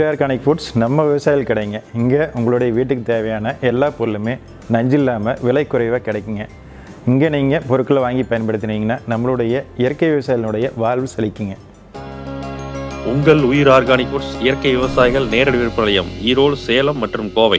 உயிர் organic foods நம்ம விவசாயிகள் கிடைங்க இங்கே உங்களுடைய வீட்டுக்கு தேவையான எல்லா பொருளுமே நஞ்சு இல்லாமல் விலை குறைவாக கிடைக்குங்க இங்கே நீங்கள் பொருட்களை வாங்கி பயன்படுத்தினீங்கன்னா நம்மளுடைய இயற்கை விவசாயிகளுடைய வாழ்வு செழிக்குங்க உங்கள் உயிர் ஆர்கானிக் ஃபுட்ஸ் இயற்கை விவசாயிகள் நேரடி விற்பனையம் ஈரோடு சேலம் மற்றும் கோவை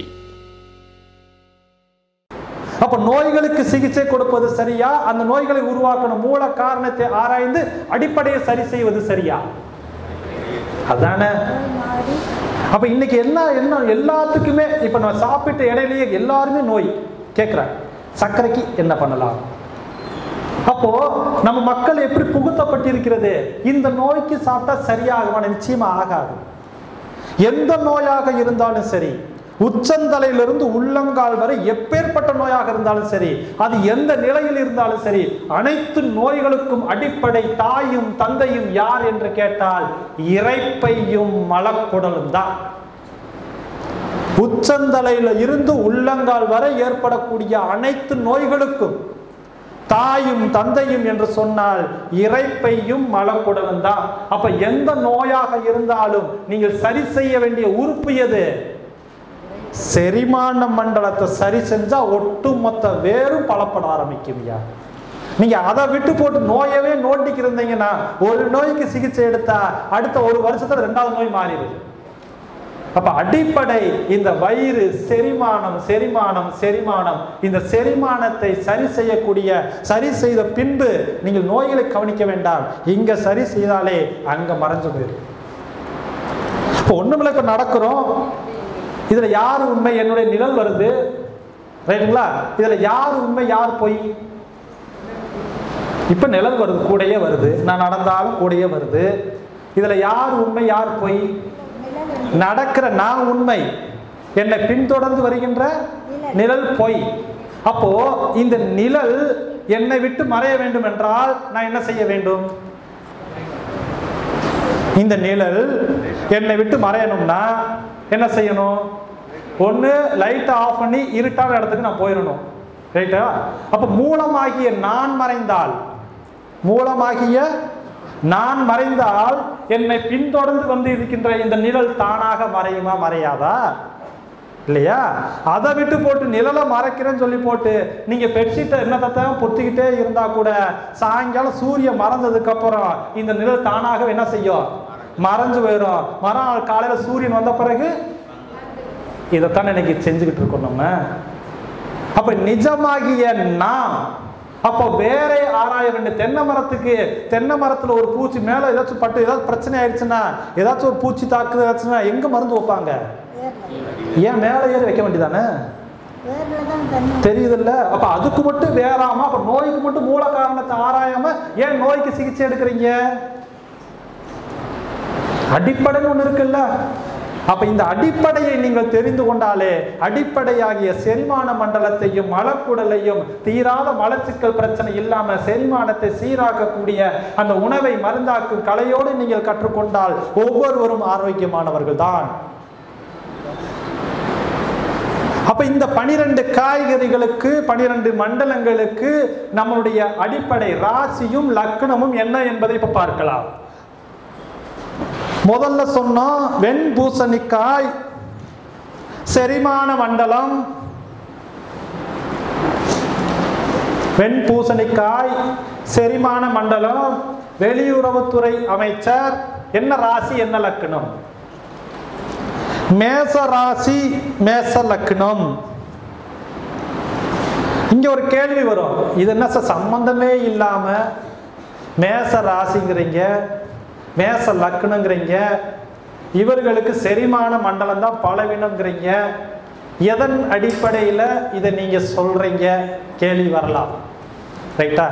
அப்ப நோய்களுக்கு சிகிச்சை கொடுப்பது சரியா அந்த நோய்களை உருவாக்கணும் மூல காரணத்தை ஆராய்ந்து அடிப்படையை சரி செய்வது சரியா அதானே அப்ப இன்னைக்கு என்ன என்ன எல்லாத்துக்குமே இப்ப நான் சாப்பிட்ட இடையிலேயே எல்லாருமே நோய் கேட்கிறேன் சர்க்கரைக்கு என்ன பண்ணலாம் அப்போ நம்ம மக்கள் எப்படி புகுத்தப்பட்டிருக்கிறது இந்த நோய்க்கு சாப்பிட்டா சரியாகுமா நிச்சயமா ஆகாது எந்த நோயாக இருந்தாலும் சரி உச்சந்தலையிலிருந்து உள்ளங்கால் வரை எப்பேற்பட்ட நோயாக இருந்தாலும் சரி அது எந்த நிலையில் இருந்தாலும் சரி அனைத்து நோய்களுக்கும் அடிப்படை தாயும் தந்தையும் யார் என்று கேட்டால் இறைப்பையும் மலக்குடலும் தான் உச்சந்தலையில இருந்து உள்ளங்கால் வரை ஏற்படக்கூடிய அனைத்து நோய்களுக்கும் தாயும் தந்தையும் என்று சொன்னால் இறைப்பையும் மலக்குடலும் தான் அப்ப எந்த நோயாக இருந்தாலும் நீங்கள் சரி செய்ய வேண்டிய உறுப்பு எது செரிமான மண்டலத்தை சரி செஞ்சா ஒட்டுமொத்த வேரும் பலப்பட ஆரம்பிக்கும்யா நீங்க அதை விட்டு போட்டு நோயவே நோண்டிக்கு இருந்தீங்கன்னா ஒரு நோய்க்கு சிகிச்சை எடுத்தா அடுத்த ஒரு வருஷத்துல ரெண்டாவது நோய் மாறிடுது அப்ப அடிப்படை இந்த வயிறு செரிமானம் செரிமானம் செரிமானம் இந்த செரிமானத்தை சரி செய்யக்கூடிய சரி செய்த பின்பு நீங்கள் நோய்களை கவனிக்க வேண்டாம் இங்க சரி செய்தாலே அங்க மறைஞ்சு போயிடும் இப்போ ஒண்ணுமில்ல இப்ப நடக்கிறோம் இதுல யார் உண்மை என்னுடைய நிழல் வருது ரைட்டுங்களா இதுல யார் உண்மை யார் பொய் இப்ப நிழல் வருது கூடயே வருது நான் நடந்தாலும் கூடயே வருது இதுல யார் உண்மை யார் பொய் நடக்கிற நான் உண்மை என்னை பின்தொடர்ந்து வருகின்ற நிழல் பொய் அப்போ இந்த நிழல் என்னை விட்டு மறைய வேண்டும் என்றால் நான் என்ன செய்ய வேண்டும் இந்த நிழல் என்னை விட்டு மறையணும்னா என்ன செய்யணும் ஒன்று லைட்டை ஆஃப் பண்ணி இருட்டான இடத்துக்கு நான் போயிடணும் ரைட்டா அப்போ மூலமாகிய நான் மறைந்தால் மூலமாகிய நான் மறைந்தால் என்னை பின்தொடர்ந்து வந்து இருக்கின்ற இந்த நிழல் தானாக மறையுமா மறையாதா இல்லையா அதை விட்டு போட்டு நிழலை மறைக்கிறேன்னு சொல்லி போட்டு நீங்க பெட்ஷீட்டை என்னத்தான் பொத்திக்கிட்டே இருந்தா கூட சாயங்காலம் சூரியன் மறைஞ்சதுக்கு அப்புறம் இந்த நிழல் தானாக என்ன செய்யும் மறைஞ்சு போயிடும் மறுநாள் காலையில சூரியன் வந்த பிறகு இதைத்தான் இன்னைக்கு செஞ்சுக்கிட்டு இருக்கோம் நம்ம அப்ப நிஜமாகிய நாம் அப்போ வேற ஆராய வேண்டும் தென்னை மரத்துக்கு தென்னை மரத்துல ஒரு பூச்சி மேல ஏதாச்சும் பட்டு ஏதாச்சும் பிரச்சனை ஆயிடுச்சுன்னா ஏதாச்சும் ஒரு பூச்சி தாக்குது ஏதாச்சுன்னா எங்க மருந்து வைப்பாங்க ஏன் மேல ஏறி வைக்க வேண்டியதானே தெரியுதுல்ல அப்ப அதுக்கு மட்டும் வேறாம அப்ப நோய்க்கு மட்டும் மூல காரணத்தை ஆராயாம ஏன் நோய்க்கு சிகிச்சை எடுக்கிறீங்க அடிப்படைன்னு ஒண்ணு இருக்குல்ல அப்ப இந்த அடிப்படையை நீங்கள் தெரிந்து கொண்டாலே அடிப்படையாகிய செரிமான மண்டலத்தையும் மலக்குடலையும் தீராத மலச்சிக்கல் பிரச்சனை இல்லாம செரிமானத்தை சீராக்கக்கூடிய அந்த உணவை மருந்தாக்கும் கலையோடு நீங்கள் கற்றுக்கொண்டால் ஒவ்வொருவரும் ஆரோக்கியமானவர்கள் தான் அப்ப இந்த பனிரெண்டு காய்கறிகளுக்கு பனிரெண்டு மண்டலங்களுக்கு நம்மளுடைய அடிப்படை ராசியும் லக்னமும் என்ன என்பதை இப்ப பார்க்கலாம் முதல்ல சொன்னோம் வெண் பூசணிக்காய் செரிமான மண்டலம் வெண் பூசணிக்காய் செரிமான மண்டலம் வெளியுறவுத்துறை அமைச்சர் என்ன ராசி என்ன லக்னம் மேச ராசி மேச லக்னம் இங்க ஒரு கேள்வி வரும் இது என்ன சார் சம்பந்தமே இல்லாம மேச ராசிங்கிறீங்க மேச லக்னங்கிறீங்க இவர்களுக்கு செரிமான மண்டலம் தான் பலவீனங்கிறீங்க எதன் அடிப்படையில் இதை நீங்க சொல்றீங்க கேள்வி வரலாம் ரைட்டா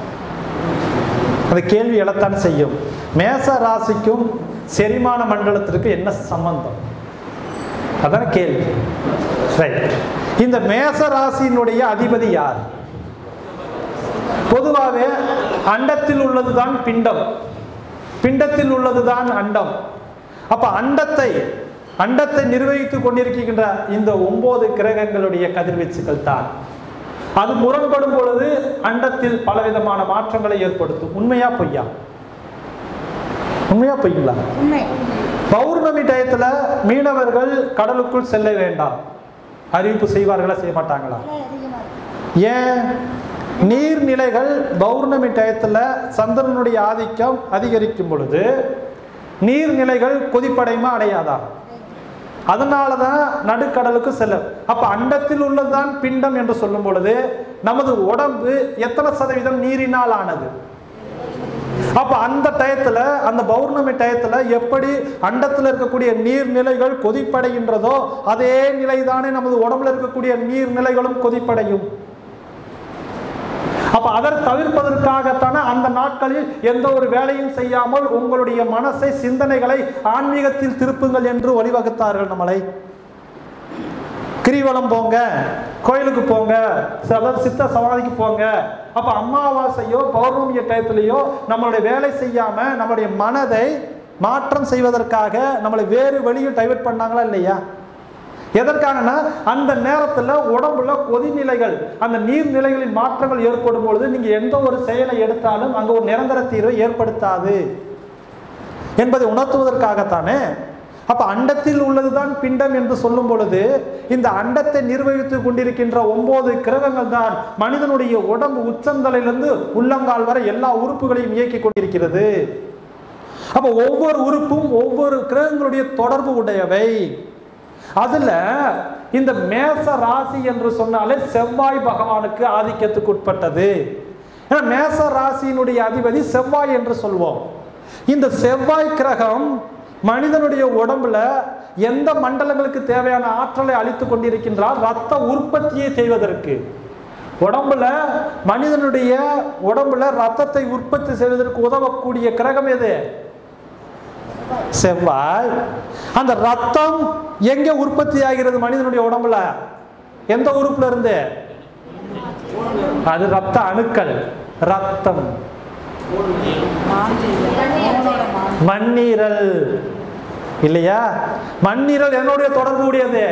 அந்த கேள்வி எழத்தான் செய்யும் மேச ராசிக்கும் செரிமான மண்டலத்திற்கு என்ன சம்பந்தம் அதான கேள்வி ரைட் இந்த மேச ராசியினுடைய அதிபதி யார் பொதுவாகவே அண்டத்தில் உள்ளதுதான் பிண்டம் பிண்டத்தில் உள்ளதுதான் அண்டம் அப்ப அண்டத்தை அண்டத்தை நிர்வகித்துக் கொண்டிருக்கின்ற இந்த ஒன்பது கிரகங்களுடைய கதிர்வீச்சுகள் தான் அது முரண்படும் பொழுது அண்டத்தில் பலவிதமான மாற்றங்களை ஏற்படுத்தும் உண்மையா பொய்யா உண்மையா பொய்ங்களா உண்மை பௌர்ணமி டயத்துல மீனவர்கள் கடலுக்குள் செல்ல வேண்டாம் அறிவிப்பு செய்வார்களா செய்ய மாட்டாங்களா விலை அதிகமாக இருக்கு ஏன் நீர்நிலைகள் பௌர்ணமி டயத்துல சந்திரனுடைய ஆதிக்கம் அதிகரிக்கும் பொழுது நீர்நிலைகள் கொதிப்படையுமா அடையாதா அதனால தான் நடுக்கடலுக்கு செல்லும் அப்ப அண்டத்தில் உள்ளதுதான் பிண்டம் என்று சொல்லும் பொழுது நமது உடம்பு எத்தனை சதவீதம் நீரினால் ஆனது அப்ப அந்த டயத்துல அந்த பௌர்ணமி டயத்துல எப்படி அண்டத்துல இருக்கக்கூடிய நீர்நிலைகள் கொதிப்படைகின்றதோ அதே நிலைதானே நமது உடம்புல இருக்கக்கூடிய நீர்நிலைகளும் கொதிப்படையும் அப்ப அதை தவிர்ப்பதற்காகத்தானே அந்த நாட்களில் எந்த ஒரு வேலையும் செய்யாமல் உங்களுடைய மனசை சிந்தனைகளை ஆன்மீகத்தில் திருப்புங்கள் என்று வழிவகுத்தார்கள் நம்மளை கிரிவலம் போங்க கோயிலுக்கு போங்க சிலர் சித்த சமாதிக்கு போங்க அப்ப அமாவாசையோ பௌர்ணமி டயத்திலேயோ நம்மளுடைய வேலை செய்யாம நம்மளுடைய மனதை மாற்றம் செய்வதற்காக நம்மளை வேறு வழியில் டைவர்ட் பண்ணாங்களா இல்லையா எதற்காகனா அந்த நேரத்துல உடம்புல கொதிநிலைகள் அந்த நீர்நிலைகளின் மாற்றங்கள் ஏற்படும் பொழுது நீங்க எந்த ஒரு செயலை எடுத்தாலும் அங்க ஒரு நிரந்தர தீர்வை ஏற்படுத்தாது என்பதை உணர்த்துவதற்காகத்தானே அப்ப அண்டத்தில் உள்ளதுதான் பிண்டம் என்று சொல்லும் பொழுது இந்த அண்டத்தை நிர்வகித்துக் கொண்டிருக்கின்ற ஒன்பது கிரகங்கள் தான் மனிதனுடைய உடம்பு உச்சந்தலையிலிருந்து உள்ளங்கால் வரை எல்லா உறுப்புகளையும் இயக்கி கொண்டிருக்கிறது அப்ப ஒவ்வொரு உறுப்பும் ஒவ்வொரு கிரகங்களுடைய தொடர்பு உடையவை அதுல இந்த மேச ராசி என்று சொன்னாலே செவ்வாய் பகவானுக்கு ஆதிக்கத்துக்கு உட்பட்டது ஏன்னா மேச ராசியினுடைய அதிபதி செவ்வாய் என்று சொல்வோம் இந்த செவ்வாய் கிரகம் மனிதனுடைய உடம்புல எந்த மண்டலங்களுக்கு தேவையான ஆற்றலை அளித்துக் கொண்டிருக்கின்றார் ரத்த உற்பத்தியை செய்வதற்கு உடம்புல மனிதனுடைய உடம்புல ரத்தத்தை உற்பத்தி செய்வதற்கு உதவக்கூடிய கிரகம் எது செவ்வாய் அந்த ரத்தம் எங்க உற்பத்தி ஆகிறது மனிதனுடைய உடம்புல எந்த உறுப்புல இருந்து அது ரத்த அணுக்கள் ரத்தம் மண்ணீரல் இல்லையா மண்ணீரல் என்னுடைய தொடர்பு உடையது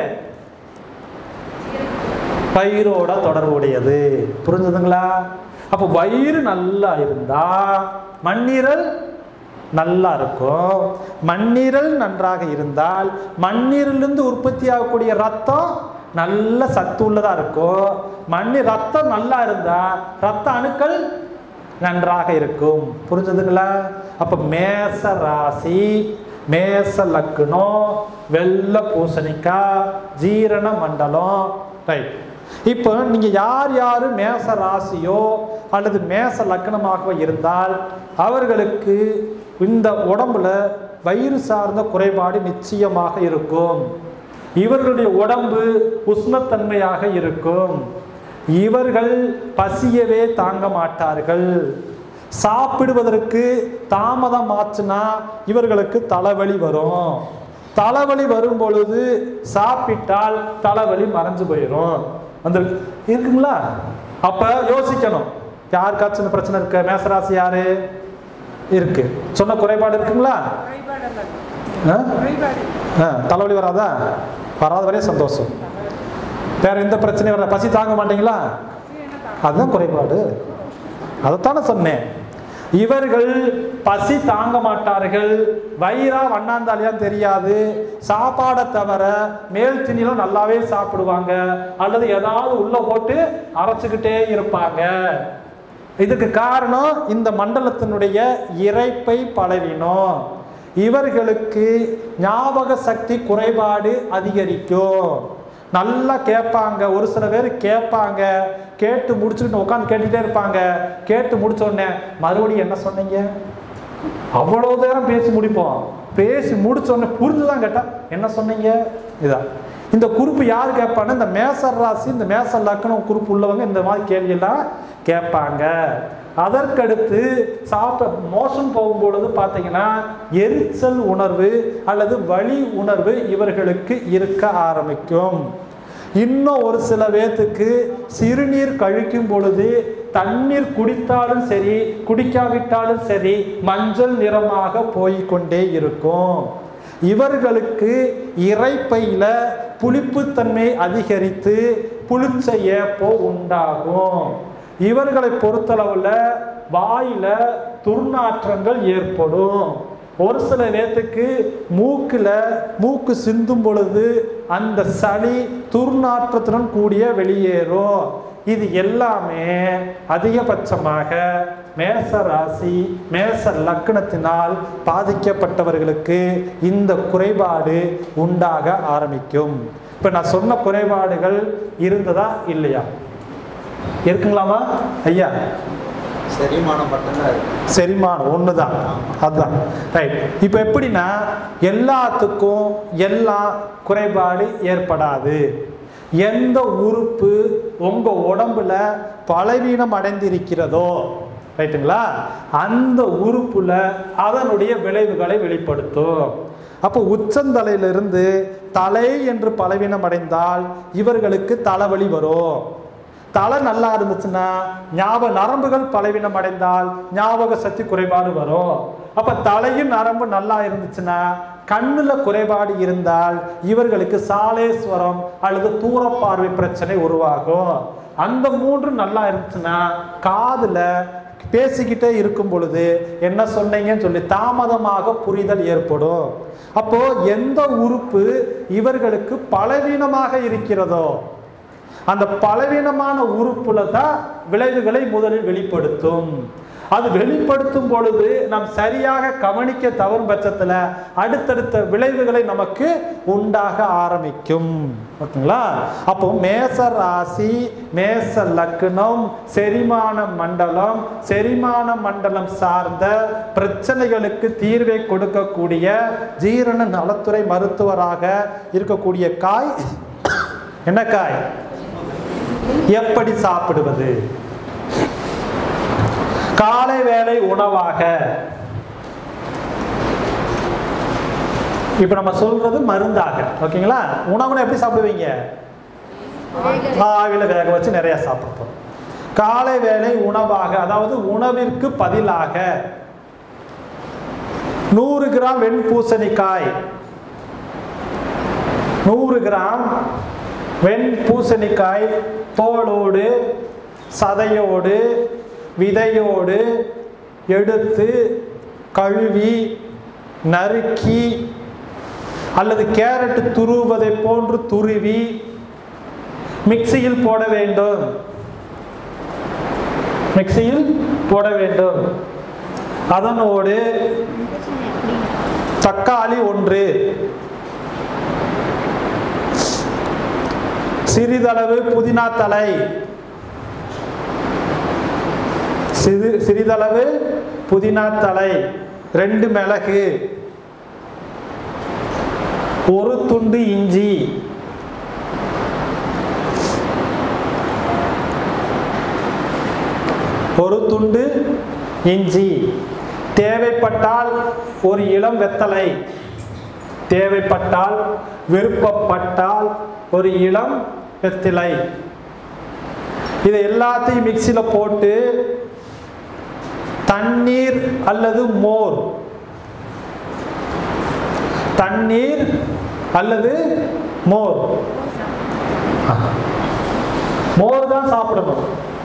வயிறோட தொடர்பு உடையது புரிஞ்சுதுங்களா அப்போ வயிறு நல்லா இருந்தா மண்ணீரல் நல்லா இருக்கும் மண்ணீரல் நன்றாக இருந்தால் மண்ணீரலிருந்து உற்பத்தி ஆகக்கூடிய ரத்தம் நல்ல சத்து உள்ளதா இருக்கும் மண்ணி ரத்தம் நல்லா இருந்தா ரத்த அணுக்கள் நன்றாக இருக்கும் புரிஞ்சுதுங்களா அப்ப மேச ராசி மேச லக்னம் வெள்ளை பூசணிக்காய் ஜீரண மண்டலம் ரைட் இப்போ நீங்க யார் யாரு மேச ராசியோ அல்லது மேச லக்னமாகவோ இருந்தால் அவர்களுக்கு இந்த உடம்புல வயிறு சார்ந்த குறைபாடு நிச்சயமாக இருக்கும் இவர்களுடைய உடம்பு உஷ்ணத்தன்மையாக இருக்கும் இவர்கள் பசியவே தாங்க மாட்டார்கள் சாப்பிடுவதற்கு தாமதம் ஆச்சுன்னா இவர்களுக்கு தலைவலி வரும் தலைவலி வரும் பொழுது சாப்பிட்டால் தலைவலி மறைஞ்சு போயிடும் வந்து இருக்குங்களா அப்ப யோசிக்கணும் யாருக்காச்சும் இந்த பிரச்சனை இருக்கு மேசராசி யாரு இருக்கு சொன்ன குறைபாடு இருக்குங்களா ஆ? ஆ, தலைவலி வராதா வராத வரையும் சந்தோஷம் வேற எந்த பிரச்சனையும் வர பசி தாங்க மாட்டீங்களா அதுதான் குறைபாடு அதைத்தானே சொன்னேன் இவர்கள் பசி தாங்க மாட்டார்கள் வயிறா வண்ணாந்தாலியான்னு தெரியாது சாப்பாடை தவிர மேல் திணிலும் நல்லாவே சாப்பிடுவாங்க அல்லது ஏதாவது உள்ள போட்டு அரைச்சுக்கிட்டே இருப்பாங்க இதுக்கு காரணம் இந்த மண்டலத்தினுடைய இறைப்பை பலவீனம் இவர்களுக்கு ஞாபக சக்தி குறைபாடு அதிகரிக்கும் நல்லா கேட்பாங்க ஒரு சில பேர் கேட்பாங்க கேட்டு முடிச்சுக்கிட்டு உட்காந்து கேட்டுட்டே இருப்பாங்க கேட்டு முடிச்ச உடனே மறுபடியும் என்ன சொன்னீங்க அவ்வளோ நேரம் பேசி முடிப்போம் பேசி முடிச்ச உடனே புரிஞ்சுதான் கேட்டா என்ன சொன்னீங்க இதா இந்த குறிப்பு யார் கேட்பான்னா இந்த மேசர் ராசி இந்த மேச லக்கணம் குறிப்பு உள்ளவங்க இந்த மாதிரி கேள்வியெல்லாம் கேட்பாங்க அதற்கடுத்து சாப்பிட்ட மோஷன் போகும்பொழுது பார்த்தீங்கன்னா எரிச்சல் உணர்வு அல்லது வலி உணர்வு இவர்களுக்கு இருக்க ஆரம்பிக்கும் இன்னும் ஒரு சில பேத்துக்கு சிறுநீர் கழிக்கும் பொழுது தண்ணீர் குடித்தாலும் சரி குடிக்காவிட்டாலும் சரி மஞ்சள் நிறமாக போய்க்கொண்டே இருக்கும் இவர்களுக்கு இறைப்பையில புளிப்புத்தன்மை அதிகரித்து புளிச்ச ஏப்போ உண்டாகும் இவர்களை பொறுத்தளவுல வாயில துர்நாற்றங்கள் ஏற்படும் ஒரு சில பேர்த்துக்கு மூக்குல மூக்கு சிந்தும் பொழுது அந்த சளி துர்நாற்றத்துடன் கூடிய வெளியேறும் இது எல்லாமே அதிகபட்சமாக மேச ராசி மேச லக்னத்தினால் பாதிக்கப்பட்டவர்களுக்கு இந்த குறைபாடு உண்டாக ஆரம்பிக்கும் இப்ப நான் சொன்ன குறைபாடுகள் இருந்ததா இல்லையா இருக்குங்களாமா ஐயா செரிமானம் மட்டும்தான் இருக்கு செரிமானம் ஒண்ணுதான் அதுதான் ரைட் இப்போ எப்படின்னா எல்லாத்துக்கும் எல்லா குறைபாடு ஏற்படாது எந்த உறுப்பு உங்க உடம்புல பலவீனம் அடைந்திருக்கிறதோ ரைட்டுங்களா அந்த உறுப்புல அதனுடைய விளைவுகளை வெளிப்படுத்தும் அப்போ உச்சந்தலையிலிருந்து தலை என்று பலவீனம் அடைந்தால் இவர்களுக்கு தலைவலி வரும் தலை நல்லா இருந்துச்சுன்னா ஞாபக நரம்புகள் பலவீனம் அடைந்தால் ஞாபக சக்தி குறைபாடு வரும் அப்ப தலையும் நரம்பு நல்லா இருந்துச்சுன்னா கண்ணுல குறைபாடு இருந்தால் இவர்களுக்கு சாலேஸ்வரம் அல்லது தூரப்பார்வை பிரச்சனை உருவாகும் அந்த மூன்று நல்லா இருந்துச்சுன்னா காதுல பேசிக்கிட்டே இருக்கும் பொழுது என்ன சொன்னீங்கன்னு சொல்லி தாமதமாக புரிதல் ஏற்படும் அப்போ எந்த உறுப்பு இவர்களுக்கு பலவீனமாக இருக்கிறதோ அந்த பலவீனமான உறுப்புல தான் விளைவுகளை முதலில் வெளிப்படுத்தும் அது வெளிப்படுத்தும் பொழுது நாம் சரியாக கவனிக்க தவறும் பட்சத்துல அடுத்தடுத்த விளைவுகளை நமக்கு உண்டாக ஆரம்பிக்கும் ஓகேங்களா அப்போ மேச ராசி மேச லக்னம் செரிமான மண்டலம் செரிமான மண்டலம் சார்ந்த பிரச்சனைகளுக்கு தீர்வை கொடுக்கக்கூடிய ஜீரண நலத்துறை மருத்துவராக இருக்கக்கூடிய காய் என்ன காய் எப்படி சாப்பிடுவது காலை வேளை உணவாக இப்ப நம்ம சொல்றது மருந்தாக ஓகேங்களா உணவுனா எப்படி சாப்பிடுவீங்க ஆவில வேக வச்சு நிறைய சாப்பிடுறோம் காலை வேளை உணவாக அதாவது உணவிற்கு பதிலாக நூறு கிராம் வெண்பூசணிக்காய் நூறு கிராம் வெண் பூசணிக்காய் தோலோடு சதையோடு விதையோடு எடுத்து கழுவி நறுக்கி அல்லது கேரட் துருவதை போன்று துருவி மிக்சியில் போட வேண்டும் மிக்சியில் போட வேண்டும் அதனோடு தக்காளி ஒன்று சிறிதளவு புதினா தலை சிறு சிறிதளவு புதினா தலை ரெண்டு மிளகு ஒரு துண்டு இஞ்சி ஒரு துண்டு இஞ்சி தேவைப்பட்டால் ஒரு இளம் வெத்தலை தேவைப்பட்டால் விருப்பப்பட்டால் ஒரு இளம் வெத்திலை இதை எல்லாத்தையும் மிக்சியில் போட்டு தண்ணீர் அல்லது மோர் தண்ணீர் அல்லது மோர் மோர் தான் சாப்பிடணும்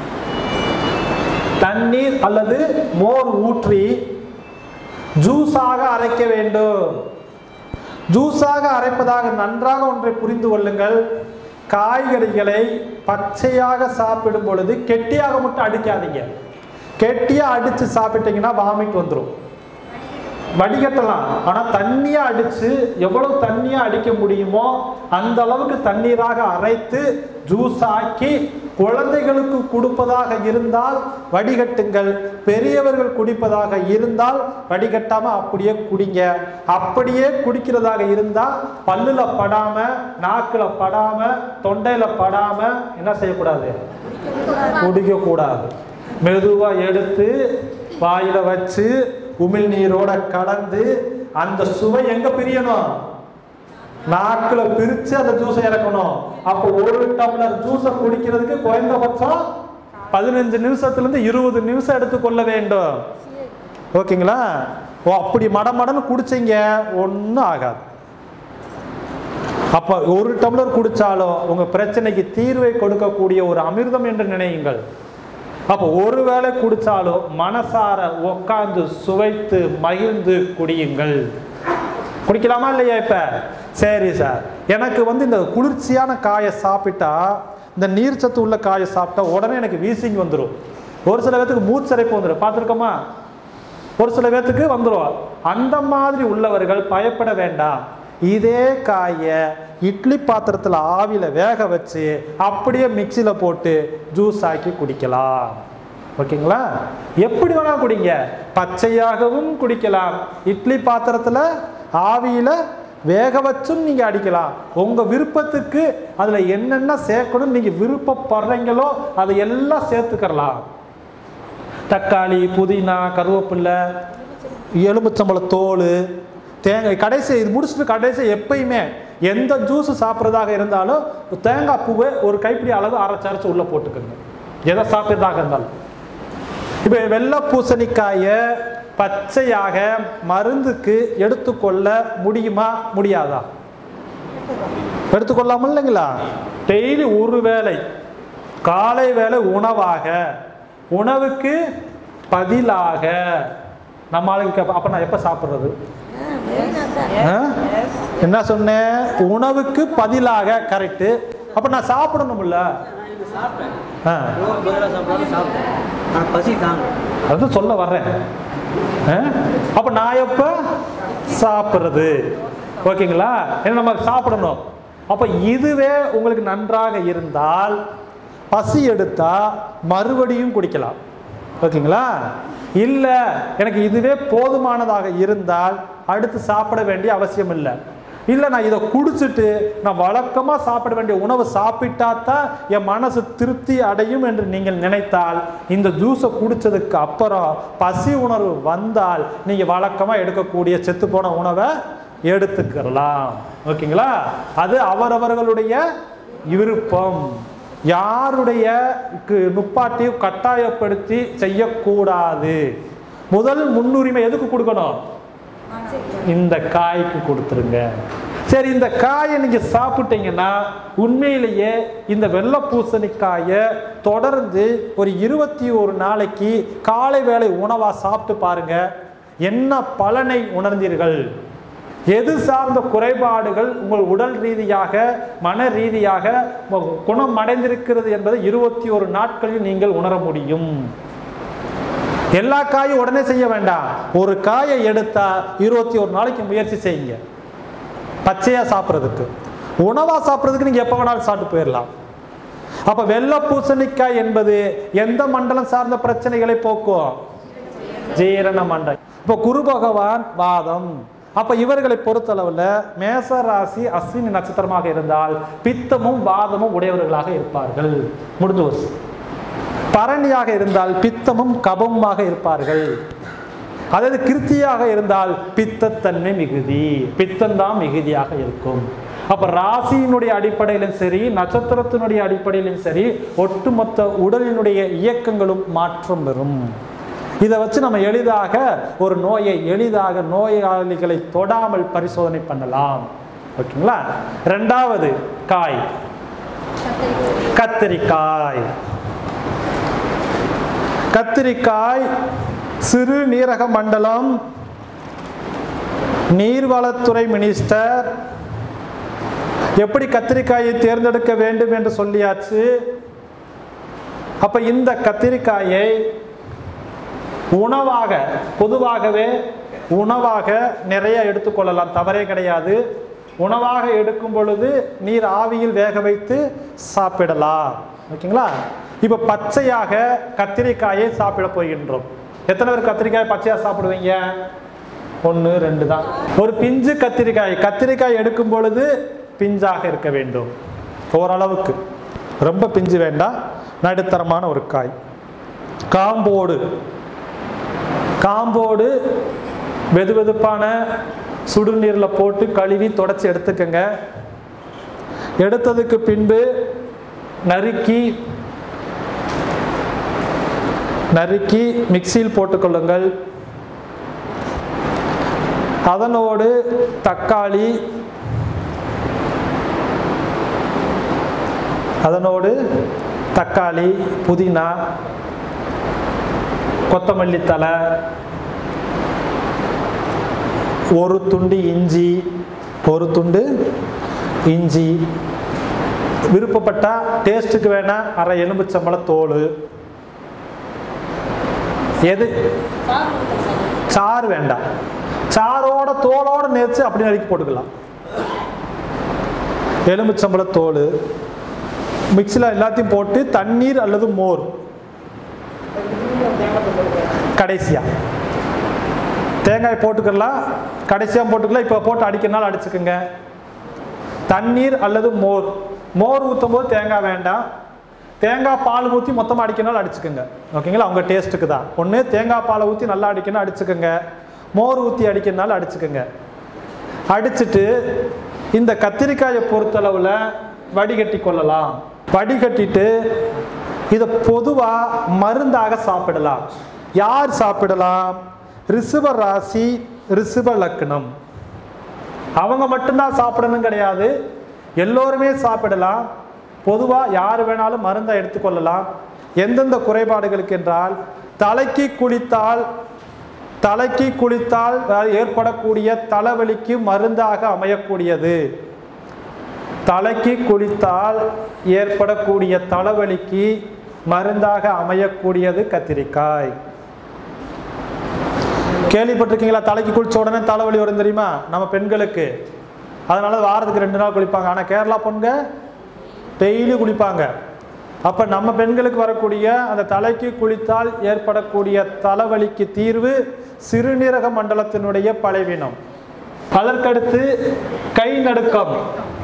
தண்ணீர் அல்லது மோர் ஊற்றி ஜூஸாக அரைக்க வேண்டும் ஜூஸாக அரைப்பதாக நன்றாக ஒன்றை புரிந்து கொள்ளுங்கள் காய்கறிகளை பச்சையாக சாப்பிடும் பொழுது கெட்டியாக மட்டும் அடிக்காதீங்க கெட்டியா அடிச்சு சாப்பிட்டீங்கன்னா வாமிட் வந்துடும் வடிகட்டலாம் ஆனா தண்ணியா அடிச்சு எவ்வளவு தண்ணியா அடிக்க முடியுமோ அந்த அளவுக்கு தண்ணீராக அரைத்து ஜூஸ் ஆக்கி குழந்தைகளுக்கு கொடுப்பதாக இருந்தால் வடிகட்டுங்கள் பெரியவர்கள் குடிப்பதாக இருந்தால் வடிகட்டாம அப்படியே குடிங்க அப்படியே குடிக்கிறதாக இருந்தா பல்லுல படாம நாக்குல படாம தொண்டையில படாம என்ன செய்யக்கூடாது குடிக்க கூடாது மெதுவா எடுத்து வாயில வச்சு உமிழ் நீரோட கலந்து அந்த சுவை எங்க பிரியணும் நாக்குல பிரிச்சு அந்த ஜூஸை இறக்கணும் அப்போ ஒரு டம்ளர் ஜூஸை குடிக்கிறதுக்கு குறைந்தபட்சம் பதினஞ்சு நிமிஷத்துல இருந்து இருபது நிமிஷம் எடுத்துக்கொள்ள வேண்டும் ஓகேங்களா ஓ அப்படி மடமடன்னு குடிச்சீங்க ஒன்றும் ஆகாது அப்ப ஒரு டம்ளர் குடிச்சாலும் உங்க பிரச்சனைக்கு தீர்வை கொடுக்கக்கூடிய ஒரு அமிர்தம் என்று நினையுங்கள் அப்போ ஒரு வேளை குடிச்சாலும் மனசார உட்கார்ந்து சுவைத்து மகிழ்ந்து குடியுங்கள் குடிக்கலாமா இல்லையா இப்ப சரி சார் எனக்கு வந்து இந்த குளிர்ச்சியான காயை சாப்பிட்டா இந்த நீர்ச்சத்து உள்ள காயை சாப்பிட்டா உடனே எனக்கு வீசிங் வந்துடும் ஒரு சில பேத்துக்கு மூச்சரைப்பு வந்துடும் பார்த்துருக்கோமா ஒரு சில பேத்துக்கு வந்துடும் அந்த மாதிரி உள்ளவர்கள் பயப்பட வேண்டாம் இதே காயை இட்லி பாத்திரத்தில் ஆவியில் வேக வச்சு அப்படியே மிக்சியில் போட்டு ஜூஸ் ஆக்கி குடிக்கலாம் ஓகேங்களா எப்படி வேணா குடிங்க பச்சையாகவும் குடிக்கலாம் இட்லி பாத்திரத்தில் ஆவியில் வேக வச்சும் நீங்கள் அடிக்கலாம் உங்கள் விருப்பத்துக்கு அதில் என்னென்ன சேர்க்கணும் நீங்கள் விருப்பப்படுறீங்களோ அதை எல்லாம் சேர்த்துக்கிறலாம் தக்காளி புதினா கருவேப்பில்லை எலுமிச்சம்பழ தோல் தேங்காய் கடைசி இது முடிச்சுட்டு கடைசி எப்பயுமே எந்த ஜூஸ் சாப்பிட்றதாக இருந்தாலும் தேங்காய் பூவை ஒரு கைப்பிடி அளவு அரைச்சு அரைச்சு உள்ளே போட்டுக்கோங்க எதை சாப்பிட்றதாக இருந்தாலும் இப்போ வெள்ளை பூசணிக்காயை பச்சையாக மருந்துக்கு எடுத்துக்கொள்ள முடியுமா முடியாதா எடுத்துக்கொள்ளாமல் இல்லைங்களா டெய்லி ஒரு வேளை காலை வேளை உணவாக உணவுக்கு பதிலாக நம்ம ஆளுங்க கேப்ப- அப்ப நான் எப்ப சாப்பிடுறது ஆ? என்ன சொன்னேன் உணவுக்கு பதிலாக கரெக்டு அப்ப நான் சாப்பிடணும்ல ஆ பதிலாக சாப்பிடாம சாப்பிட்டேன் நான் பசி தாங்க அது சொல்ல வர்றேன் ஆ? அப்ப நான் எப்ப சாப்பிடுறது ஓகேங்களா ஏன்னா நம்ம சாப்பிடணும் அப்ப இதுவே உங்களுக்கு நன்றாக இருந்தால் பசி எடுத்தா மறுபடியும் குடிக்கலாம் ஓகேங்களா இல்ல எனக்கு இதுவே போதுமானதாக இருந்தால் அடுத்து சாப்பிட வேண்டிய அவசியம் இல்லை இல்லை நான் இதை குடிச்சிட்டு நான் வழக்கமாக சாப்பிட வேண்டிய உணவு சாப்பிட்டா தான் என் மனசு திருப்தி அடையும் என்று நீங்கள் நினைத்தால் இந்த ஜூஸை குடிச்சதுக்கு அப்புறம் பசி உணர்வு வந்தால் நீங்கள் வழக்கமாக எடுக்கக்கூடிய செத்துப்போன உணவை எடுத்துக்கலாம் ஓகேங்களா அது அவரவர்களுடைய விருப்பம் யாருடைய கு- நுப்பாட்டியும் கட்டாயப்படுத்தி செய்யக்கூடாது முதல் முன்னுரிமை எதுக்கு கொடுக்கணும் இந்த காய்க்கு கொடுத்துருங்க சரி இந்த காயை நீங்க சாப்பிட்டீங்கன்னா உண்மையிலேயே இந்த வெள்ளை பூசணிக்காயை தொடர்ந்து ஒரு இருபத்தி ஒரு நாளைக்கு காலை வேளை உணவா சாப்பிட்டு பாருங்க என்ன பலனை உணர்ந்தீர்கள் எது சார்ந்த குறைபாடுகள் உங்கள் உடல் ரீதியாக மன ரீதியாக உங்க குணம் அடைந்திருக்கிறது என்பதை இருபத்தி ஒரு நாட்களில் நீங்கள் உணர முடியும் எல்லா காயும் உடனே செய்ய வேண்டாம் ஒரு காயை எடுத்தா இருபத்தி ஒரு நாளைக்கு முயற்சி செய்யுங்க பச்சையா சாப்பிட்றதுக்கு உணவா சாப்பிட்றதுக்கு நீங்க எப்போ வேணாலும் சாப்பிட்டு போயிடலாம் அப்ப வெள்ளை பூசணிக்காய் என்பது எந்த மண்டலம் சார்ந்த பிரச்சனைகளை போக்கும் ஜீரண மண்டலம் இப்போ குரு பகவான் வாதம் அப்ப இவர்களை பொறுத்தளவுல மேச ராசி அஸ்வினி நட்சத்திரமாக இருந்தால் பித்தமும் வாதமும் உடையவர்களாக இருப்பார்கள் முடிஞ்சு போச்சு. பரணியாக இருந்தால் பித்தமும் கபமுமாக இருப்பார்கள் அதாவது கிருத்தியாக இருந்தால் பித்தத்தன்மை மிகுதி பித்தம்தான் மிகுதியாக இருக்கும் அப்ப ராசியினுடைய அடிப்படையிலும் சரி நட்சத்திரத்தினுடைய அடிப்படையிலும் சரி ஒட்டுமொத்த உடலினுடைய இயக்கங்களும் மாற்றம் பெறும் இதை வச்சு நம்ம எளிதாக ஒரு நோயை எளிதாக நோயாளிகளை தொடாமல் பரிசோதனை பண்ணலாம் ஓகேங்களா ரெண்டாவது காய் கத்திரிக்காய் கத்திரிக்காய் சிறு நீரக மண்டலம் நீர்வளத்துறை மினிஸ்டர் எப்படி கத்திரிக்காயை தேர்ந்தெடுக்க வேண்டும் என்று சொல்லியாச்சு அப்ப இந்த கத்திரிக்காயை உணவாக பொதுவாகவே உணவாக நிறைய எடுத்துக்கொள்ளலாம் தவறே கிடையாது உணவாக எடுக்கும் பொழுது நீர் ஆவியில் வேக வைத்து சாப்பிடலாம் ஓகேங்களா இப்போ பச்சையாக கத்திரிக்காயை சாப்பிட போகின்றோம் எத்தனை பேர் கத்திரிக்காய் பச்சையா சாப்பிடுவீங்க ஒன்று ரெண்டு தான் ஒரு பிஞ்சு கத்திரிக்காய் கத்திரிக்காய் எடுக்கும் பொழுது பிஞ்சாக இருக்க வேண்டும் ஓரளவுக்கு ரொம்ப பிஞ்சு வேண்டாம் நடுத்தரமான ஒரு காய் காம்போடு காம்போடு வெது வெதுப்பான சுடுநீரில் போட்டு கழுவி தொடச்சி எடுத்துக்கங்க எடுத்ததுக்கு பின்பு நறுக்கி நறுக்கி மிக்சியில் போட்டுக்கொள்ளுங்கள் அதனோடு தக்காளி அதனோடு தக்காளி புதினா கொத்தமல்லி தலை ஒரு துண்டு இஞ்சி ஒரு துண்டு இஞ்சி விருப்பப்பட்டா டேஸ்ட்டுக்கு வேணா அரை எலும்புச்சம்பள தோல் எது சாறு வேண்டாம் சாரோட தோலோட நேர்த்து அப்படி நறுக்கி போட்டுக்கலாம் எலும்புச்சம்பள தோல் மிக்சியில் எல்லாத்தையும் போட்டு தண்ணீர் அல்லது மோர் கடைசியா தேங்காய் போட்டுக்கலாம் கடைசியாக போட்டுக்கலாம் இப்போ போட்டு அடிக்கிறனால அடிச்சுக்குங்க தண்ணீர் அல்லது மோர் மோர் ஊற்றும் போது தேங்காய் வேண்டாம் தேங்காய் பால் ஊற்றி மொத்தமாக அடிக்கனாலும் அடிச்சுக்கோங்க ஓகேங்களா அவங்க டேஸ்ட்டுக்கு தான் ஒன்று தேங்காய் பாலை ஊற்றி நல்லா அடிக்கணும் அடிச்சுக்கோங்க மோர் ஊற்றி அடிக்கிறனால அடிச்சுக்கோங்க அடிச்சுட்டு இந்த கத்திரிக்காயை பொறுத்தளவில் வடிகட்டி கொள்ளலாம் வடிகட்டிட்டு இதை பொதுவாக மருந்தாக சாப்பிடலாம் யார் சாப்பிடலாம் ரிஷப ராசி ரிஷப லக்னம் அவங்க மட்டும்தான் சாப்பிடணும் கிடையாது எல்லோருமே சாப்பிடலாம் பொதுவாக யார் வேணாலும் மருந்தை எடுத்துக்கொள்ளலாம் எந்தெந்த குறைபாடுகளுக்கு என்றால் தலைக்கு குளித்தால் தலைக்கு குளித்தால் ஏற்படக்கூடிய தலைவலிக்கு மருந்தாக அமையக்கூடியது தலைக்கு குளித்தால் ஏற்படக்கூடிய தலைவலிக்கு மருந்தாக அமையக்கூடியது கத்திரிக்காய் கேள்விப்பட்டிருக்கீங்களா தலைக்கு குளிச்ச உடனே தலைவலி வரும் தெரியுமா நம்ம பெண்களுக்கு அதனால வாரத்துக்கு ரெண்டு நாள் குளிப்பாங்க ஆனால் கேரளா பொண்ணுங்க டெய்லி குளிப்பாங்க அப்போ நம்ம பெண்களுக்கு வரக்கூடிய அந்த தலைக்கு குளித்தால் ஏற்படக்கூடிய தலைவலிக்கு தீர்வு சிறுநீரக மண்டலத்தினுடைய பலவீனம் அதற்கடுத்து கை நடுக்கம்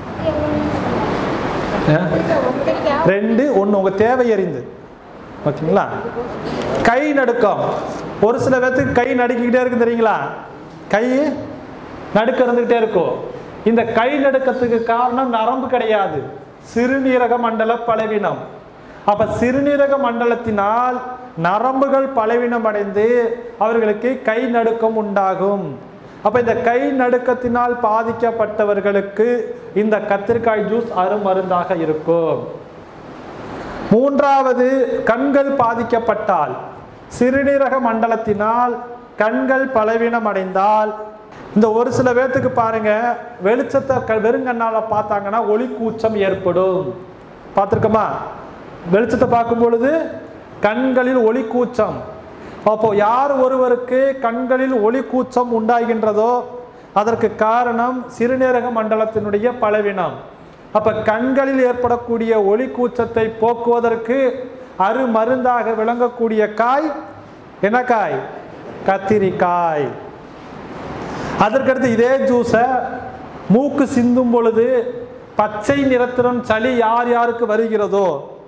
ரெண்டு ஒன்று உங்கள் தேவை அறிந்து ஓகேங்களா கை நடுக்கம் ஒரு சில பேர்த்துக்கு கை நடுக்கிக்கிட்டே இருக்கு தெரியுங்களா கை நடுக்க இருந்துகிட்டே இருக்கும் இந்த கை நடுக்கத்துக்கு காரணம் நரம்பு கிடையாது சிறுநீரக மண்டல பலவீனம் அப்ப சிறுநீரக மண்டலத்தினால் நரம்புகள் பலவீனம் அடைந்து அவர்களுக்கு கை நடுக்கம் உண்டாகும் அப்ப இந்த கை நடுக்கத்தினால் பாதிக்கப்பட்டவர்களுக்கு இந்த கத்திரிக்காய் ஜூஸ் அருமருந்தாக இருக்கும் மூன்றாவது கண்கள் பாதிக்கப்பட்டால் சிறுநீரக மண்டலத்தினால் கண்கள் பலவீனம் அடைந்தால் இந்த ஒரு சில பேர்த்துக்கு பாருங்க வெளிச்சத்தை க- வெறுங்கண்ணால பார்த்தாங்கன்னா ஒளி கூச்சம் ஏற்படும் பார்த்துருக்கோமா வெளிச்சத்தை பார்க்கும் பொழுது கண்களில் ஒளி கூச்சம் அப்போ யார் ஒருவருக்கு கண்களில் ஒளி கூச்சம் உண்டாகின்றதோ அதற்கு காரணம் சிறுநீரக மண்டலத்தினுடைய பலவீனம் அப்ப கண்களில் ஏற்படக்கூடிய ஒளி கூச்சத்தை போக்குவதற்கு அருமருந்தாக விளங்கக்கூடிய காய் என்ன காய் கத்திரிக்காய் அதற்கடுத்து இதே ஜூஸை மூக்கு சிந்தும் பொழுது பச்சை நிறத்துடன் சளி யார் யாருக்கு வருகிறதோ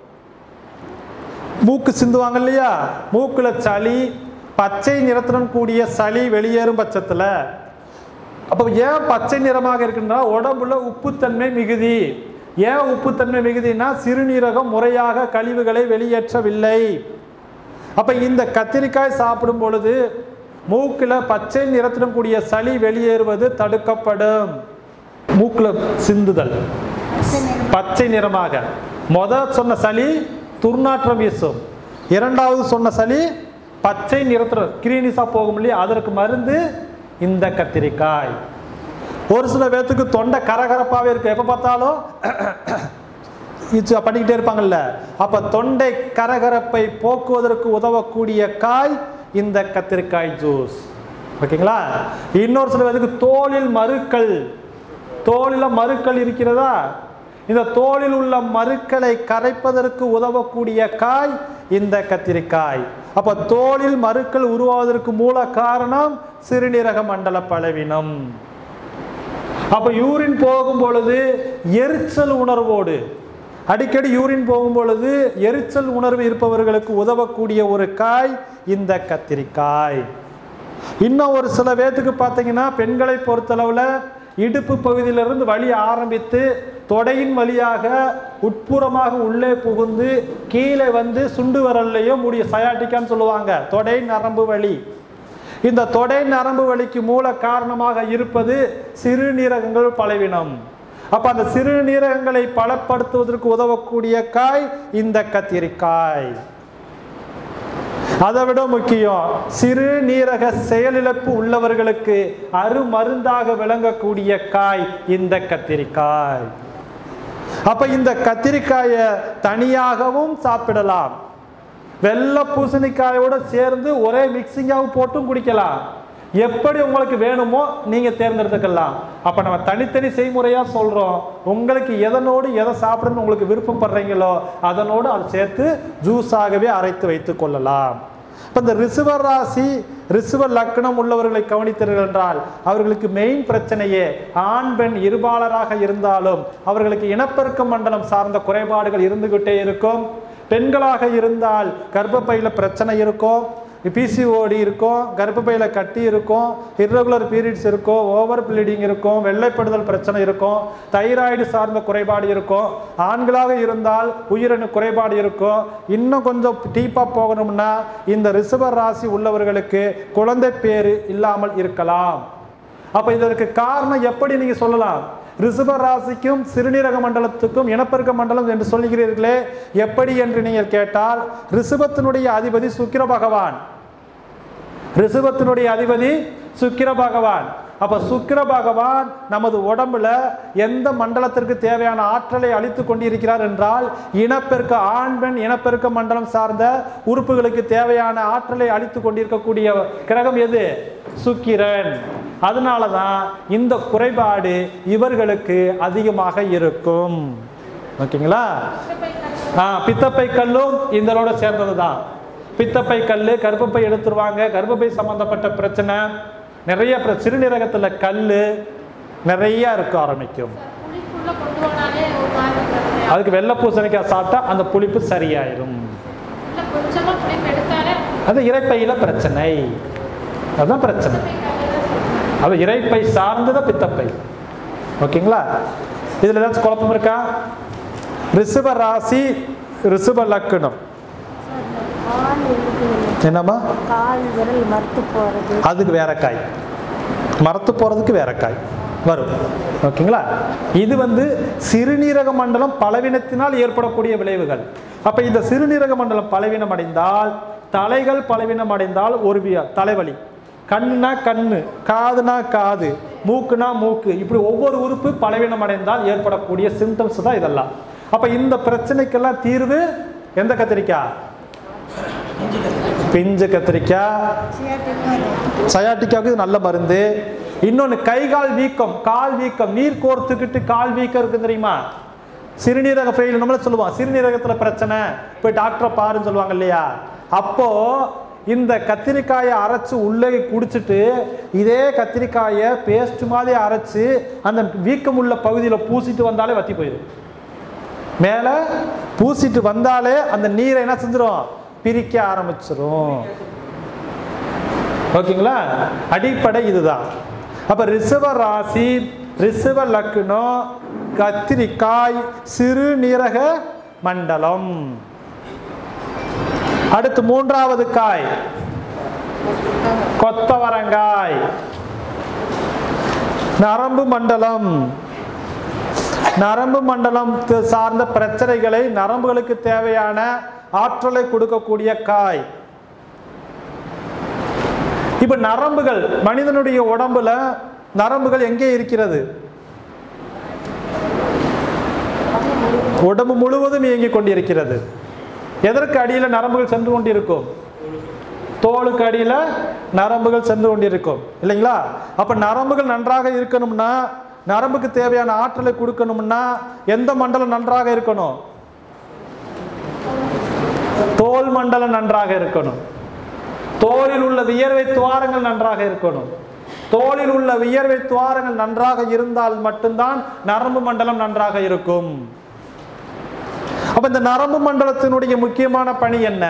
மூக்கு சிந்துவாங்க இல்லையா மூக்குல சளி பச்சை நிறத்துடன் கூடிய சளி வெளியேறும் பட்சத்துல அப்போ ஏன் பச்சை நிறமாக இருக்குன்னா உடம்புல உப்புத்தன்மை மிகுதி ஏன் உப்புத்தன்மை மிகுதினா சிறுநீரகம் முறையாக கழிவுகளை வெளியேற்றவில்லை அப்ப இந்த கத்திரிக்காய் சாப்பிடும் பொழுது மூக்குல பச்சை நிறத்துடன் கூடிய சளி வெளியேறுவது தடுக்கப்படும் மூக்குல சிந்துதல் பச்சை நிறமாக முத சொன்ன சளி துர்நாற்றம் வீசும் இரண்டாவது சொன்ன சளி பச்சை நிறத்துல கிரீனிஸா போகும் இல்லையா அதற்கு மருந்து இந்த கத்திரிக்காய் ஒரு சில பேர்த்துக்கு தொண்டை கரகரப்பாவே இருக்கு எப்ப பார்த்தாலும் இது பண்ணிக்கிட்டே இருப்பாங்கல்ல அப்ப தொண்டை கரகரப்பை போக்குவதற்கு உதவக்கூடிய காய் இந்த கத்திரிக்காய் ஜூஸ் ஓகேங்களா இன்னொரு சில பேருக்கு தோலில் மருக்கள் தோலில் மருக்கள் இருக்கிறதா இந்த தோலில் உள்ள மருக்களை கரைப்பதற்கு உதவக்கூடிய காய் இந்த கத்திரிக்காய் அப்ப தோலில் மருக்கள் உருவாவதற்கு மூல காரணம் சிறுநீரக மண்டல பலவீனம் அப்ப யூரின் போகும் பொழுது எரிச்சல் உணர்வோடு அடிக்கடி யூரின் போகும் பொழுது எரிச்சல் உணர்வு இருப்பவர்களுக்கு உதவக்கூடிய ஒரு காய் இந்த கத்திரிக்காய் இன்னும் ஒரு சில பேர்த்துக்கு பார்த்தீங்கன்னா பெண்களை பொறுத்தளவில் இடுப்பு பகுதியிலிருந்து வலி ஆரம்பித்து தொடையின் வழியாக உட்புறமாக உள்ளே புகுந்து கீழே வந்து சுண்டு வரல்லையோ முடிய சயாட்டிக்கான்னு சொல்லுவாங்க தொடை நரம்பு வலி இந்த தொடை நரம்பு வலிக்கு மூல காரணமாக இருப்பது சிறுநீரகங்கள் பலவீனம் அப்ப அந்த சிறுநீரகங்களை பலப்படுத்துவதற்கு உதவக்கூடிய காய் இந்த கத்திரிக்காய் அதை விட முக்கியம் சிறுநீரக செயலிழப்பு உள்ளவர்களுக்கு அருமருந்தாக விளங்கக்கூடிய காய் இந்த கத்திரிக்காய் அப்ப இந்த கத்திரிக்காயை தனியாகவும் சாப்பிடலாம் வெள்ளை பூசணிக்காயோட சேர்ந்து ஒரே மிக்சிங்காகவும் போட்டும் குடிக்கலாம் எப்படி உங்களுக்கு வேணுமோ நீங்க தேர்ந்தெடுத்துக்கலாம் அப்ப நம்ம தனித்தனி செய்முறையா சொல்றோம் உங்களுக்கு எதனோடு எதை சாப்பிடணும்னு உங்களுக்கு விருப்பப்படுறீங்களோ அதனோடு அதை சேர்த்து ஜூஸாகவே அரைத்து வைத்துக் கொள்ளலாம் இப்போ இந்த ரிசுவர் ராசி ரிசுவர் லக்னம் உள்ளவர்களை கவனித்தீர்கள் என்றால் அவர்களுக்கு மெயின் பிரச்சனையே ஆண் பெண் இருபாலராக இருந்தாலும் அவர்களுக்கு இனப்பெருக்க மண்டலம் சார்ந்த குறைபாடுகள் இருந்துகிட்டே இருக்கும் பெண்களாக இருந்தால் கர்ப்பப்பையில பிரச்சனை இருக்கும் பிசிஓடி இருக்கும் கர்ப்பப்பையில கட்டி இருக்கும் irregular பீரியட்ஸ் இருக்கும் ஓவர் ப்ளீடிங் இருக்கும் வெள்ளைப்படுதல் பிரச்சனை இருக்கும் தைராய்டு சார்ந்த குறைபாடு இருக்கும் ஆண்களாக இருந்தால் உயிரணு குறைபாடு இருக்கும் இன்னும் கொஞ்சம் டீப்பாக போகணும்னா இந்த ரிஷப ராசி உள்ளவர்களுக்கு குழந்தை பேரு இல்லாமல் இருக்கலாம் அப்ப இதற்கு காரணம் எப்படி நீங்க சொல்லலாம் ரிஷப ராசிக்கும் சிறுநீரக மண்டலத்துக்கும் இனப்பெருக்க மண்டலம் என்று சொல்லுகிறீர்களே எப்படி என்று நீங்கள் கேட்டால் ரிஷபத்தினுடைய அதிபதி சுக்கிர பகவான் ரிஷபத்தினுடைய அதிபதி சுக்கிர பகவான் அப்ப சுக்கிர பகவான் நமது உடம்புல எந்த மண்டலத்திற்கு தேவையான ஆற்றலை அளித்து கொண்டிருக்கிறார் என்றால் இனப்பெருக்க ஆண் பெண் இனப்பெருக்க மண்டலம் சார்ந்த உறுப்புகளுக்கு தேவையான ஆற்றலை அளித்து கொண்டிருக்கக்கூடிய கிரகம் எது சுக்கிரன் அதனால தான் இந்த குறைபாடு இவர்களுக்கு அதிகமாக இருக்கும் ஓகேங்களா ஆ பித்தப்பை கல்லும் இதனோட சேர்ந்தது தான் பித்தப்பை கல் கர்ப்பப்பை எடுத்துருவாங்க கர்ப்பப்பை சம்பந்தப்பட்ட பிரச்சனை நிறைய பிர- சிறுநீரகத்துல கல் நிறைய இருக்க ஆரம்பிக்கும் புளிப்புள்ள கொண்டு போனாலே ஒரு மாதிரி பிரச்சனை அதுக்கு வெள்ளை பூசணிக்காய் சாப்பிட்டா அந்த புளிப்பு சரியாயிரும் இல்லை கொஞ்சமா புளிப்பு எடுத்தாலே அது இறைப்பையில பிரச்சனை அதுதான் பிரச்சனை அது இறைப்பை சார்ந்தத பித்தப்பை ஓகேங்களா இதுல ஏதாச்சும் குழப்பம் இருக்கா ரிஷப ராசி ரிஷப லக்கணம் கால் இருக்குது என்னம்மா கால் விரல் மறுத்து போகிறது அதுக்கு வேற காய் மரத்து போறதுக்கு வேற காய் வரும் ஓகேங்களா இது வந்து சிறுநீரக மண்டலம் பலவீனத்தினால் ஏற்படக்கூடிய விளைவுகள் அப்ப இந்த சிறுநீரக மண்டலம் பலவீனம் அடைந்தால் தலைகள் பலவீனம் அடைந்தால் ஒரு விய- தலைவலி கண்ணுனா கண்ணு காதுனா காது மூக்குனா மூக்கு இப்படி ஒவ்வொரு உறுப்பு பலவீனம் அடைந்தால் ஏற்படக்கூடிய சிம்டம்ஸ் தான் இதெல்லாம் அப்ப இந்த பிரச்சனைக்கெல்லாம் தீர்வு எந்த கத்திரிக்காய் பிஞ்சு கத்திரிக்காய் சயாட்டிக்காவுக்கு இது நல்ல மருந்து இன்னொன்று கை கால் வீக்கம் கால் வீக்கம் நீர் கோர்த்துக்கிட்டு கால் வீக்கம் இருக்கு தெரியுமா சிறுநீரக ஃபெயில் நம்மள சொல்லுவோம் சிறுநீரகத்துல பிரச்சனை போய் டாக்டரை பாருன்னு சொல்லுவாங்க இல்லையா அப்போ இந்த கத்திரிக்காயை அரைச்சு உள்ளே குடிச்சிட்டு இதே கத்திரிக்காயை பேஸ்ட் மாதிரி அரைச்சு அந்த வீக்கம் உள்ள பகுதியில் பூசிட்டு வந்தாலே வத்தி போயிடும் மேலே பூசிட்டு வந்தாலே அந்த நீரை என்ன செஞ்சிரும் பிரிக்க ஆரம்பிச்சிரும் ஓகேங்களா அடிப்படை இதுதான் அப்ப ரிஷப ராசி ரிஷப லக்னம் கத்திரிக்காய் சிறுநீரக மண்டலம் அடுத்து மூன்றாவது காய் கொத்தவரங்காய் நரம்பு மண்டலம் நரம்பு மண்டலம் து- சார்ந்த பிரச்சனைகளை நரம்புகளுக்கு தேவையான ஆற்றலை கொடுக்கக்கூடிய காய் இப்ப நரம்புகள் மனிதனுடைய உடம்புல நரம்புகள் எங்கே இருக்கிறது உடம்பு முழுவதும் இயங்கிக் கொண்டிருக்கிறது எதற்கு அடியில நரம்புகள் சென்று கொண்டிருக்கும் தோலுக்கு அடியில நரம்புகள் சென்று கொண்டிருக்கும் இல்லைங்களா அப்ப நரம்புகள் நன்றாக இருக்கணும்னா நரம்புக்கு தேவையான ஆற்றலை கொடுக்கணும்னா எந்த மண்டலம் நன்றாக இருக்கணும் தோல் மண்டலம் நன்றாக இருக்கணும் தோலில் உள்ள வியர்வை துவாரங்கள் நன்றாக இருக்கணும் தோலில் உள்ள வியர்வை துவாரங்கள் நன்றாக இருந்தால் மட்டும்தான் நரம்பு மண்டலம் நன்றாக இருக்கும் அப்ப இந்த நரம்பு மண்டலத்தினுடைய முக்கியமான பணி என்ன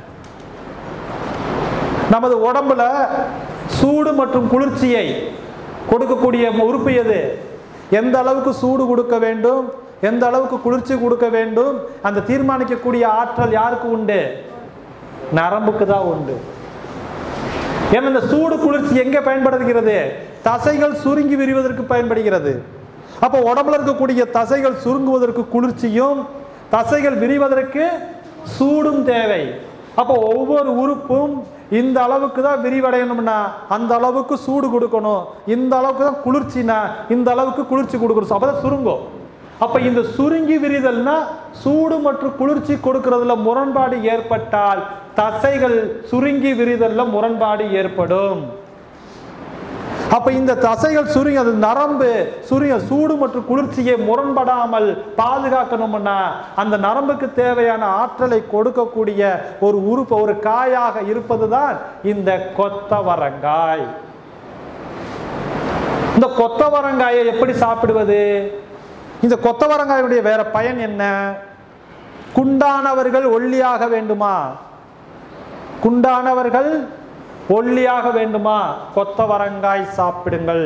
நமது உடம்புல சூடு மற்றும் குளிர்ச்சியை கொடுக்கக்கூடிய உறுப்பு எது எந்த அளவுக்கு சூடு கொடுக்க வேண்டும் எந்த அளவுக்கு குளிர்ச்சி கொடுக்க வேண்டும் அந்த தீர்மானிக்கக்கூடிய ஆற்றல் யாருக்கு உண்டு நரம்புக்கு தான் உண்டு ஏன்னா இந்த சூடு குளிர்ச்சி எங்கே பயன்படுகிறது தசைகள் சுருங்கி விரிவதற்கு பயன்படுகிறது அப்போ உடம்புல இருக்கக்கூடிய தசைகள் சுருங்குவதற்கு குளிர்ச்சியும் தசைகள் விரிவதற்கு சூடும் தேவை அப்போ ஒவ்வொரு உறுப்பும் இந்த அளவுக்கு தான் விரிவடையணும்னா அந்த அளவுக்கு சூடு கொடுக்கணும் இந்த அளவுக்கு தான் குளிர்ச்சினா இந்த அளவுக்கு குளிர்ச்சி கொடுக்கணும் அப்பதான் சுருங்கும் அப்ப இந்த சுருங்கி விரிதல்னா சூடு மற்றும் குளிர்ச்சி கொடுக்கறதுல முரண்பாடு ஏற்பட்டால் தசைகள் சுருங்கி விரிதல்ல முரண்பாடு ஏற்படும் அப்ப இந்த தசைகள் சுருங்கி அது நரம்பு சுருங்க சூடு மற்றும் குளிர்ச்சியை முரண்படாமல் பாதுகாக்கணும்னா அந்த நரம்புக்கு தேவையான ஆற்றலை கொடுக்கக்கூடிய ஒரு உறுப்பு ஒரு காயாக இருப்பதுதான் இந்த கொத்தவரங்காய் இந்த கொத்தவரங்காயை எப்படி சாப்பிடுவது இந்த கொத்தவரங்காயுடைய வேற பயன் என்ன குண்டானவர்கள் ஒல்லியாக வேண்டுமா குண்டானவர்கள் ஒல்லியாக வேண்டுமா கொத்தவரங்காய் சாப்பிடுங்கள்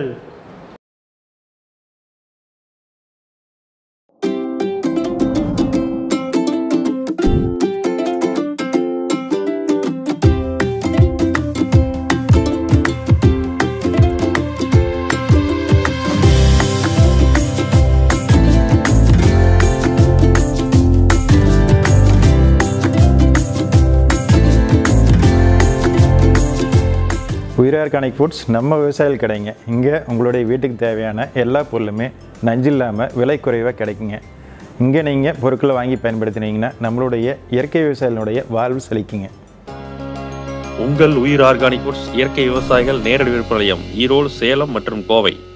உயிர் ஆர்கானிக் ஃபுட்ஸ் நம்ம விவசாயிகள் கிடைங்க இங்கே உங்களுடைய வீட்டுக்கு தேவையான எல்லா பொருளுமே நஞ்சு இல்லாமல் விலை குறைவாக கிடைக்குங்க இங்கே நீங்கள் பொருட்களை வாங்கி பயன்படுத்தினீங்கன்னா நம்மளுடைய இயற்கை விவசாயிகளுடைய வாழ்வு செழிக்குங்க உங்கள் உயிர் ஆர்கானிக் ஃபுட்ஸ் இயற்கை விவசாயிகள் நேரடி விற்பனை நிலையம் ஈரோடு சேலம் மற்றும் கோவை